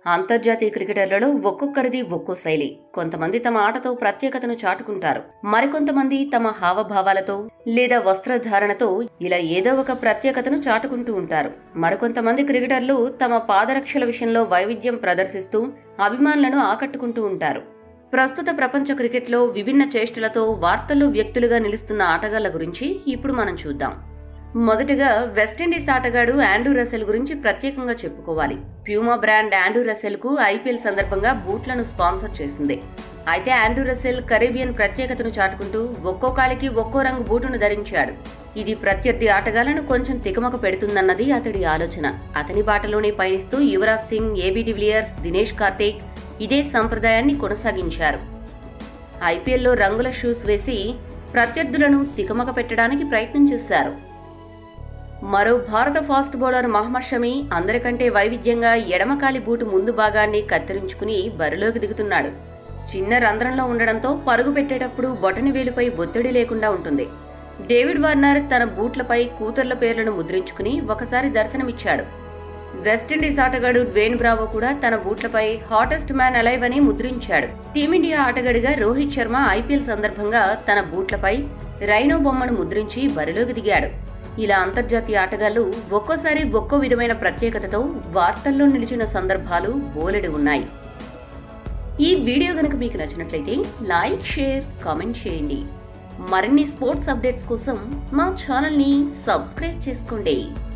అంతర్జాతీయ క్రికెటర్లలో ఒక్కొక్కరిది ఒక్కో శైలి కొంతమంది తమ ఆటతో ప్రత్యేకతను చాటుకుంటారు మరికొంతమంది తమ హావభావాలతో లేదా వస్త్రధారణతో ఇలా ఏదో ఒక ప్రత్యేకతను చాటుకుంటూ ఉంటారు మరికొంతమంది క్రికెటర్లు తమ పాదరక్షల విషయంలో వైవిధ్యం ప్రదర్శిస్తూ అభిమానులను ఆకట్టుకుంటూ ఉంటారు ప్రస్తుత ప్రపంచ క్రికెట్లో విభిన్న చేష్టలతో వార్తల్లో వ్యక్తులుగా నిలుస్తున్న ఆటగాళ్ల గురించి ఇప్పుడు మనం చూద్దాం మొదటగా వెస్టిండీస్ ఆటగాడు ఆండ్రూ రసెల్ గురించి ప్రత్యేకంగా చెప్పుకోవాలి ప్యూమా బ్రాండ్ ఆండ్రూ రసెల్ కు ఐపీఎల్ సందర్భంగా బూట్లను స్పాన్సర్ చేసింది అయితే ఆండ్రూ రసెల్ కరేబియన్ ప్రత్యేకతను చాటుకుంటూ ఒక్కో కాలికి ఒక్కో రంగు బూటును ధరించాడు ఇది ప్రత్యర్థి ఆటగాళ్లను కొంచెం తికమక పెడుతుందన్నది అతడి ఆలోచన అతని బాటలోనే పయనిస్తూ యువరాజ్ సింగ్ ఏబీ డివిలియర్స్ దినేష్ కార్తీక్ ఇదే సంప్రదాయాన్ని కొనసాగించారు ఐపీఎల్లో రంగుల షూస్ వేసి ప్రత్యర్థులను తికమక పెట్టడానికి ప్రయత్నం చేశారు మరో భారత ఫాస్ట్ బౌలర్ మహమ్మద్ షమి అందరికంటే వైవిధ్యంగా ఎడమకాలి బూటు ముందు భాగాన్ని కత్తిరించుకుని బరిలోకి దిగుతున్నాడు చిన్న రంధ్రంలో ఉండడంతో పరుగు పెట్టేటప్పుడు బొటని వేలుపై ఒత్తిడి లేకుండా ఉంటుంది డేవిడ్ వార్నర్ తన బూట్లపై కూతుర్ల పేర్లను ముద్రించుకుని ఒకసారి దర్శనమిచ్చాడు వెస్టిండీస్ ఆటగాడు డ్వేన్ బ్రావో కూడా తన బూట్లపై హాటెస్ట్ మ్యాన్ అలైవ్ అని ముద్రించాడు టీమిండియా ఆటగాడిగా రోహిత్ శర్మ ఐపీఎల్ సందర్భంగా తన బూట్లపై రైనో బొమ్మను ముద్రించి బరిలోకి దిగాడు ఇలా అంతర్జాతీయ ఆటగాళ్లు ఒక్కోసారి ఒక్కో విధమైన ప్రత్యేకతతో వార్తల్లో నిలిచిన సందర్భాలు బోలెడు ఉన్నాయి ఈ వీడియో గనక మీకు నచ్చినట్లయితే లైక్ షేర్ కామెంట్ చేయండి మరిన్ని స్పోర్ట్స్ అప్డేట్స్ కోసం మా ఛానల్ని సబ్స్క్రైబ్ చేసుకోండి